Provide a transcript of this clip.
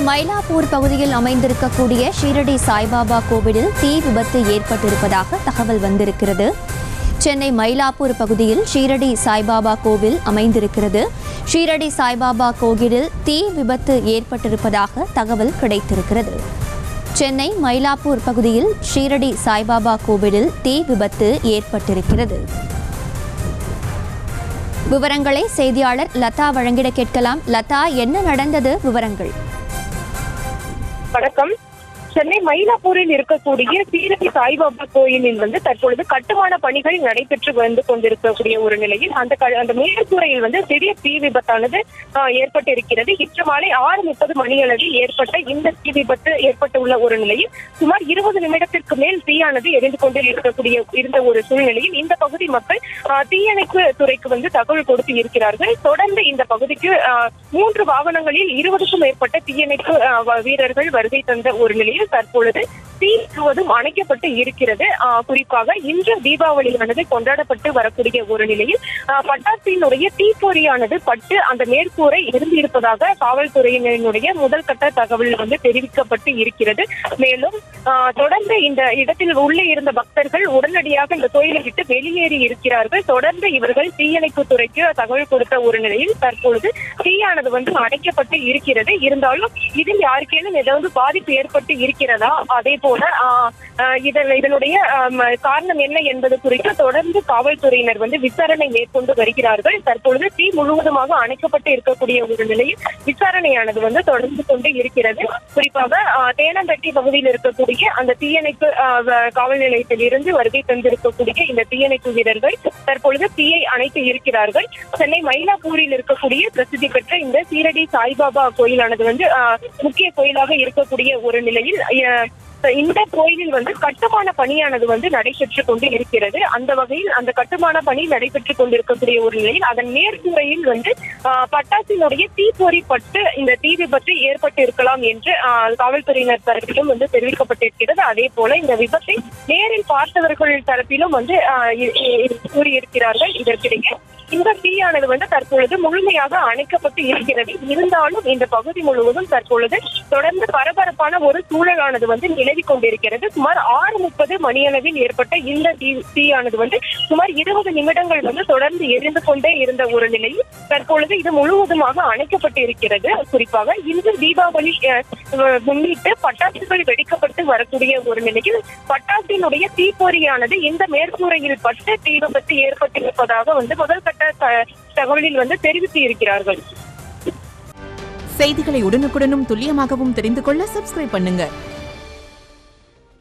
மயிலாப்பூர் பகுதியில் அமைந்திருக்கக்கூடிய ஷீரடி சாய்பாபா கோவிலில் தீ விபத்து ஏற்பட்டிருப்பதாக தகவல் வந்திருக்கிறது சென்னை மயிலாப்பூர் பகுதியில் ஷீரடி சாய்பாபா கோவில் அமைந்திருக்கிறது ஷீரடி சாய்பாபா கோவிலில் தீ விபத்து ஏற்பட்டிருப்பதாக தகவல் கிடைத்திருக்கிறது சென்னை மயிலாப்பூர் பகுதியில் ஷீரடி சாய்பாபா கோவிலில் தீ விபத்து ஏற்பட்டிருக்கிறது விவரங்களை செய்தியாளர் லதா வழங்கிட கேட்கலாம் லதா என்ன நடந்தது விவரங்கள் வணக்கம் சென்னை மயிலாப்பூரில் இருக்கக்கூடிய சீரடி சாய்பாபா கோயிலில் வந்து தற்பொழுது கட்டுமான பணிகள் நடைபெற்று வந்து கொண்டிருக்கக்கூடிய ஒரு நிலையில் அந்த க- அந்த மேற்கூரையில் வந்து திடீர் தீ விபத்தானது ஆஹ், ஏற்பட்டிருக்கிறது இன்று மாலை ஆறு முப்பது மணியளவில் ஏற்பட்ட இந்த தீ விபத்து ஏற்பட்டுள்ள ஒரு நிலையில் சுமார் இருபது நிமிடத்திற்கு மேல் தீயானது எரிந்து கொண்டு இருக்கக்கூடிய இருந்த ஒரு சூழ்நிலையில் இந்த பகுதி மக்கள் ஆஹ், தீயணைப்பு துறைக்கு வந்து தகவல் கொடுத்து இருக்கிறார்கள் தொடர்ந்து இந்த பகுதிக்கு ஆஹ், மூன்று வாகனங்களில் இருபதுக்கும் மேற்பட்ட தீயணைப்பு ஆஹ், வ- வீரர்கள் வருகை தந்த ஒரு நிலையில் தற்பொழுது தீ முழுவதும் அணைக்கப்பட்டு இருக்கிறது ஆஹ், குறிப்பாக இன்று தீபாவளியானது கொண்டாடப்பட்டு வரக்கூடிய ஒரு நிலையில் ஆஹ், பட்டாசினுடைய தீப்பொறியானது பட்டு அந்த மேற்கூரை இருந்து இருப்பதாக காவல்துறையினருடைய முதல் கட்ட தகவல் வந்து தெரிவிக்கப்பட்டு இருக்கிறது மேலும் ஆஹ், தொடர்ந்து இந்த இடத்தில் உள்ளே இருந்த பக்தர்கள் உடனடியாக இந்த கோயிலை விட்டு வெளியேறி இருக்கிறார்கள் தொடர்ந்து இவர்கள் தீயணைப்பு துறைக்கு தகவல் கொடுத்த ஒரு நிலையில் தற்பொழுது தீயானது வந்து அடைக்கப்பட்டு இருக்கிறது இருந்தாலும் இதில் யாருக்கேனும் ஏதாவது பாதிப்பு ஏற்பட்டு இருக்கிறதா அதே போல ஆஹ், ஆஹ், இதன் இதனுடைய ஆம், காரணம் என்ன என்பது குறித்து தொடர்ந்து காவல்துறையினர் வந்து விசாரணை மேற்கொண்டு வருகிறார்கள் தற்பொழுது தீ முழுவதுமாக அணைக்கப்பட்டு இருக்கக்கூடிய ஒரு நிலையில் விசாரணையானது வந்து தொடர்ந்து கொண்டு இருக்கிறது குறிப்பாக ஆஹ், தேனம்பட்டி பகுதியில் இருக்கக்கூடிய அந்த தீயணைப்பு ஆஹ், வ- காவல் நிலையத்தில் இருந்து வருகை தந்திருக்கக்கூடிய இந்த தீயணைப்பு வீரர்கள் தற்பொழுது தீயை அணைத்து இருக்கிறார்கள் சென்னை மயிலாப்பூரில் இருக்கக்கூடிய பிரசித்தி பெற்ற இந்த சீரடி சாய்பாபா கோயிலானது வந்து ஆஹ், முக்கிய கோயிலாக இருக்கக்கூடிய ஒரு நிலையில் ஆஹ், இந்த கோயிலில் வந்து கட்டுமான பணியானது வந்து நடைபெற்று கொண்டு இருக்கிறது அந்த வகையில் அந்த கட்டுமான பணி நடைபெற்று கொண்டிருக்கக்கூடிய ஒரு நிலையில் அதன் மேற்கூரையில் வந்து ஆஹ், பட்டாசினுடைய தீப்பொறி பட்டு இந்த தீ விபத்து ஏற்பட்டு இருக்கலாம் என்று ஆஹ், காவல்துறையினர் தரப்பிலும் வந்து தெரிவிக்கப்பட்டிருக்கிறது அதே போல இந்த விபத்தை நேரில் பார்த்தவர்கள் தரப்பிலும் வந்து ஆஹ், இ- இ- கூறியிருக்கிறார்கள் இதற்கிடையே இந்த தீயானது வந்து தற்பொழுது முழுமையாக அணைக்கப்பட்டு இருக்கிறது இருந்தாலும் இந்த பகுதி முழுவதும் தற்பொழுது தொடர்ந்து பரபரப்பான ஒரு சூழலானது வந்து நிலவி கொண்டிருக்கிறது சுமார் ஆறு முப்பது மணியளவில் ஏற்பட்ட இந்த தீ தீயானது வந்து சுமார் இருபது நிமிடங்கள் வந்து தொடர்ந்து எரிந்து கொண்டே இருந்த ஒரு நிலையில் தற்பொழுது இது முழுவதுமாக அணைக்கப்பட்டு இருக்கிறது குறிப்பாக இன்று தீபாவளி அஹ், முன்னிட்டு பட்டாசுகள் வெடிக்கப்பட்டு வரக்கூடிய ஒரு நிலையில் பட்டாசினுடைய தீப்பொறியானது இந்த மேற்கூரையில் பட்டு தீ விபத்து ஏற்பட்டிருப்பதாக வந்து முதல் கட்ட த- தகவலில் வந்து தெரிவித்து இருக்கிறார்கள் செய்திகளை உடனுக்குடனும் துல்லியமாகவும் தெரிந்து கொள்ள சப்ஸ்கிரைப் பண்ணுங்க